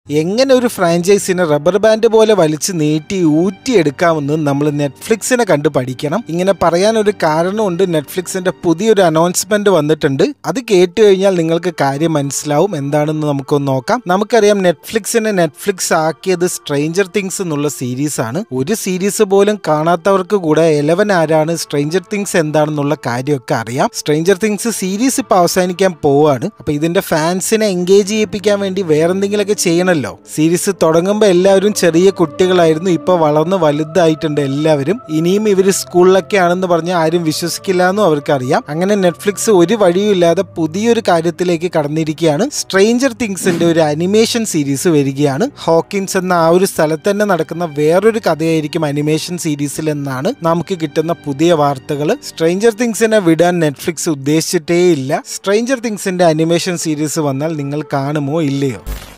എങ്ങനെ ഒരു ഫ്രാഞ്ചൈസിനെ rubber band പോലെ വലിച്ചു നീട്ടി ഊറ്റിയെടുക്കാമെന്ന് നമ്മൾ നെറ്റ്ഫ്ലിക്സിനെ കണ്ട് പഠിക്കണം ഇങ്ങനെ പറയാൻ ഒരു കാരണമുണ്ട് നെറ്റ്ഫ്ലിക്സിന്റെ പുതിയൊരു അനൗൺസ്മെന്റ് വന്നിട്ടുണ്ട് അത് കേട്ട് കഴിഞ്ഞാൽ നിങ്ങൾക്ക് കാര്യം മനസ്സിലാവും എന്താണെന്ന് നമുക്കൊന്ന് നോക്കാം നമുക്കറിയാം നെറ്റ്ഫ്ലിക്സിനെ നെറ്റ്ഫ്ലിക്സ് ആക്കിയത് സ്ട്രേഞ്ചർ തിങ്സ് എന്നുള്ള സീരീസ് ആണ് ഒരു സീരീസ് പോലും കാണാത്തവർക്ക് കൂടെ എലവൻ ആരാണ് സ്ട്രേഞ്ചർ തിങ്സ് എന്താണെന്നുള്ള കാര്യമൊക്കെ അറിയാം സ്ട്രേഞ്ചർ തിങ്സ് സീരീസ് ഇപ്പൊ അവസാനിക്കാൻ പോവാണ് അപ്പൊ ഇതിന്റെ ഫാൻസിനെ എൻഗേജ് ചെയ്യിപ്പിക്കാൻ വേണ്ടി വേറെന്തെങ്കിലുമൊക്കെ ചെയ്യണമല്ലോ സീരീസ് തുടങ്ങുമ്പോൾ എല്ലാവരും ചെറിയ കുട്ടികളായിരുന്നു ഇപ്പൊ വളർന്ന് വലുതായിട്ടുണ്ട് എല്ലാവരും ഇനിയും ഇവര് സ്കൂളിലൊക്കെ ആണെന്ന് പറഞ്ഞാൽ ആരും വിശ്വസിക്കില്ല എന്നും അവർക്കറിയാം അങ്ങനെ നെറ്റ്ഫ്ലിക്സ് ഒരു വഴിയും ഇല്ലാതെ പുതിയൊരു കാര്യത്തിലേക്ക് കടന്നിരിക്കുകയാണ് സ്ട്രേഞ്ചർ തിങ്സിന്റെ ഒരു അനിമേഷൻ സീരീസ് വരികയാണ് ഹോക്കിൻസ് എന്ന ആ ഒരു സ്ഥലത്ത് തന്നെ നടക്കുന്ന വേറൊരു കഥയായിരിക്കും അനിമേഷൻ സീരീസിൽ എന്നാണ് നമുക്ക് കിട്ടുന്ന പുതിയ വാർത്തകൾ സ്ട്രേഞ്ചർ തിങ്സിനെ വിടാൻ നെറ്റ്ഫ്ലിക്സ് ഉദ്ദേശിച്ചിട്ടേ ഇല്ല സ്ട്രേഞ്ചർ തിങ്സിന്റെ അനിമേഷൻ സീരീസ് വന്നാൽ നിങ്ങൾ കാണുമോ ഇല്ലയോ